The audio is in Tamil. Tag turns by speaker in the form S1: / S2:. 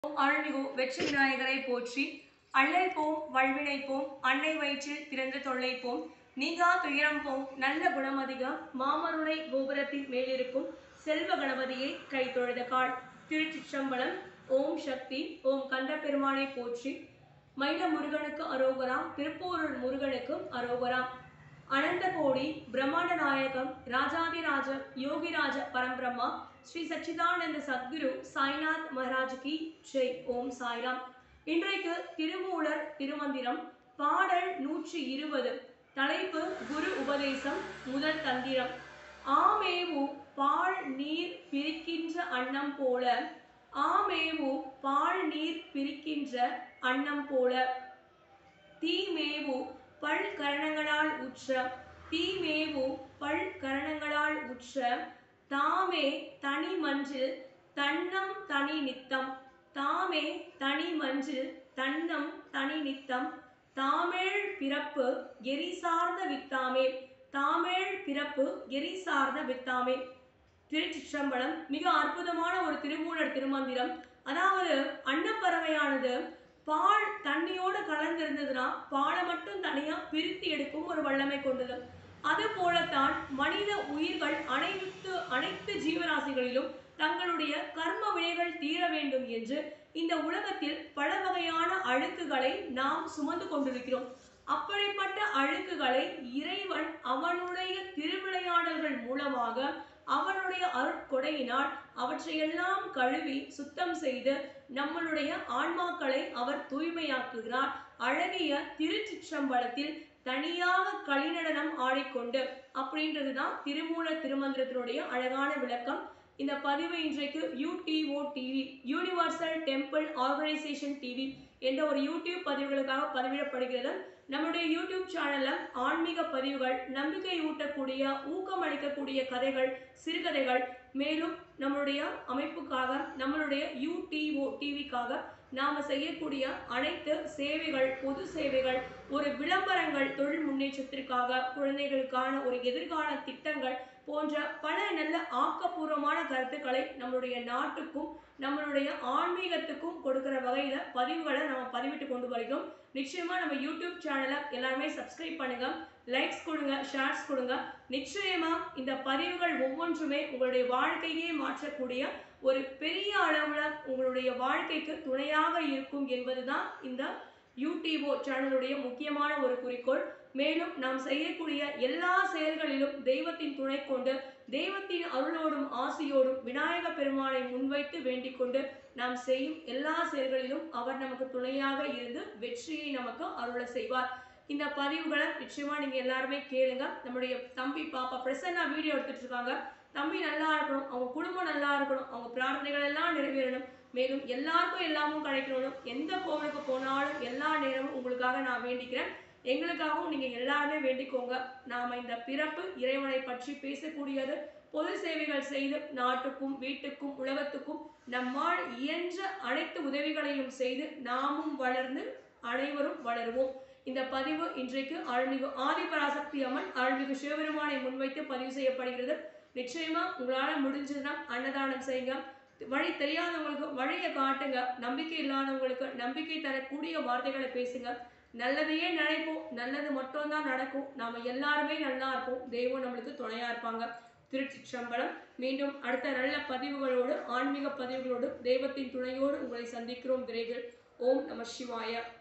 S1: அருள்மிகு வெற்றி விநாயகரை போற்றி அள்ளல் போம் வல்வினை போம் அன்னை வயிற்றில் திறந்த தொல்லை போம் நீங்கா துயரம் போம் நல்ல குணமதிக மாமருளை கோபுரத்தின் மேலிருக்கும் செல்வ கணபதியை கை தொழுத கால் திருச்சிற்றம்பலம் ஓம் சக்தி ஓம் கந்த பெருமானை போற்றி மயில முருகனுக்கு அரோகராம் திருப்பூரூர் முருகனுக்கு அரோகராம் அனந்த கோடி பிரம்மாண்ட நாயகம் ராஜாதிராஜ யோகிராஜ பரம்பிரம்மா ஸ்ரீ சச்சிதானந்த சத்குரு சாய்நாத் மகாராஜ் கி ஜெய் ஓம் சாய்ராம் இன்றைக்கு திருமூலர் திருமந்திரம் பாடல் நூற்றி இருபது தலைப்பு குரு உபதேசம் முதல் தந்திரம் ஆமேவு பால் நீர் பிரிக்கின்ற அன்னம் போல ஆமேவு பால் நீர் பிரிக்கின்ற அன்னம் போல தீமேவு பல் கரணங்களால் உற்ற தீமேவு பல் கரணங்களால் உற்ற தாமே தனி மஞ்சில் தன்னம் தனி நித்தம் தாமே தனி மஞ்சில் தன்னம் தனி நித்தம் தாமேழ் பிறப்பு எரி சார்ந்த வித்தாமே தாமேழ் பிறப்பு எரி சார்ந்த வித்தாமே திருச்சிற்றம்பலம் மிக அற்புதமான ஒரு திருமூலர் திருமந்திரம் அதாவது அன்னப்பறவையானது பால் தண்ணியோடு கலந்திருந்ததுன்னா பாலை மட்டும் தனியா பிரித்து எடுக்கும் ஒரு வல்லமை கொண்டது அது போலத்தான் மனித உயிர்கள் அனைத்து அனைத்து ஜீவராசிகளிலும் தங்களுடைய கர்ம வினைகள் தீர வேண்டும் என்று இந்த உலகத்தில் பல வகையான அழுக்குகளை நாம் சுமந்து கொண்டிருக்கிறோம் அப்படிப்பட்ட அழுக்குகளை இறைவன் அவனுடைய திருவிளையாடல்கள் மூலமாக அவனுடைய அருட்கொடையினால் அவற்றையெல்லாம் கழுவி சுத்தம் செய்து நம்மளுடைய ஆன்மாக்களை அவர் தூய்மையாக்குகிறார் அழகிய திருச்சிற்றம்பலத்தில் தனியாக களிநடனம் ஆடிக்கொண்டு அப்படின்றது தான் திருமூல திருமந்திரத்தினுடைய அழகான விளக்கம் இந்த பதிவு இன்றைக்கு UTO TV universal temple organisation TV என்ற ஒரு யூடியூப் பதிவுகளுக்காக பதிவிடப்படுகிறது நம்முடைய யூடியூப் சேனல்ல ஆன்மீக பதிவுகள் நம்பிக்கை ஊட்டக்கூடிய ஊக்கம் அளிக்கக்கூடிய கதைகள் சிறுகதைகள் மேலும் நம்மளுடைய அமைப்புக்காக நம்மளுடைய யூடிஓ டிவிக்காக நாம செய்யக்கூடிய அனைத்து சேவைகள் பொது சேவைகள் ஒரு விளம்பரங்கள் தொழில் முன்னேற்றத்திற்காக குழந்தைகளுக்கான ஒரு எதிர்கால திட்டங்கள் போன்ற பல நல்ல ஆக்கப்பூர்வமான கருத்துக்களை நம்மளுடைய நாட்டுக்கும் நம்மளுடைய ஆன்மீகத்துக்கும் கொடுக்கிற வகையில பதிவுகளை நம்ம பதிவிட்டு கொண்டு வருகிறோம் நிச்சயமா நம்ம யூடியூப் சேனலை எல்லாருமே சப்ஸ்கிரைப் பண்ணுங்க லைக்ஸ் கொடுங்க ஷேர்ஸ் கொடுங்க நிச்சயமா இந்த பதிவுகள் ஒவ்வொன்றுமே உங்களுடைய வாழ்க்கையே மாற்றக்கூடிய ஒரு பெரிய அளவுல உங்களுடைய வாழ்க்கைக்கு துணையாக இருக்கும் என்பதுதான் இந்த யூடியூபோ சேனலுடைய முக்கியமான ஒரு குறிக்கோள் மேலும் நாம் செய்யக்கூடிய எல்லா செயல்களிலும் தெய்வத்தின் துணை கொண்டு தெய்வத்தின் அருளோடும் ஆசையோடும் விநாயக பெருமானை முன்வைத்து வேண்டிக் கொண்டு நாம் செய்யும் எல்லா செயல்களிலும் அவர் நமக்கு துணையாக இருந்து வெற்றியை நமக்கு அருள செய்வார் இந்த பதிவுகளை நிச்சயமா நீங்க எல்லாருமே கேளுங்க நம்முடைய தம்பி பாப்பா பிரசன்னா வீடியோ எடுத்துட்டு இருக்காங்க தம்பி நல்லா இருக்கணும் அவங்க குடும்பம் நல்லா இருக்கணும் அவங்க பிரார்த்தனைகள் எல்லாம் நிறைவேறணும் மேலும் எல்லாருக்கும் எல்லாமும் கிடைக்கணும் எந்த கோவிலுக்கு போனாலும் எல்லா நேரமும் உங்களுக்காக நான் வேண்டிக்கிறேன் எங்களுக்காகவும் நீங்க எல்லாருமே வேண்டிக்கோங்க நாம இந்த பிறப்பு இறைவனை பற்றி பேசக்கூடியது பொது சேவைகள் செய்து நாட்டுக்கும் வீட்டுக்கும் உலகத்துக்கும் நம்மால் இயன்ற அனைத்து உதவிகளையும் செய்து நாமும் வளர்ந்து அனைவரும் வளருவோம் இந்த பதிவு இன்றைக்கு அருள்மிகு ஆதிபராசக்தி அம்மன் அருள்மிகு சிவபெருமானை முன்வைத்து பதிவு செய்யப்படுகிறது நிச்சயமா உங்களால முடிஞ்சதுன்னா அன்னதானம் செய்யுங்க வழி தெரியாதவங்களுக்கு வழியை காட்டுங்க நம்பிக்கை இல்லாதவங்களுக்கு நம்பிக்கை தரக்கூடிய வார்த்தைகளை பேசுங்க நல்லதையே நினைப்போம் நல்லது மட்டும்தான் நடக்கும் நாம எல்லாருமே நல்லா இருப்போம் தெய்வம் நம்மளுக்கு துணையா இருப்பாங்க திருச்சிற்றம்பலம் மீண்டும் அடுத்த நல்ல பதிவுகளோடு ஆன்மீக பதிவுகளோடு தெய்வத்தின் துணையோடு உங்களை சந்திக்கிறோம் விரைவில் ஓம் நம சிவாய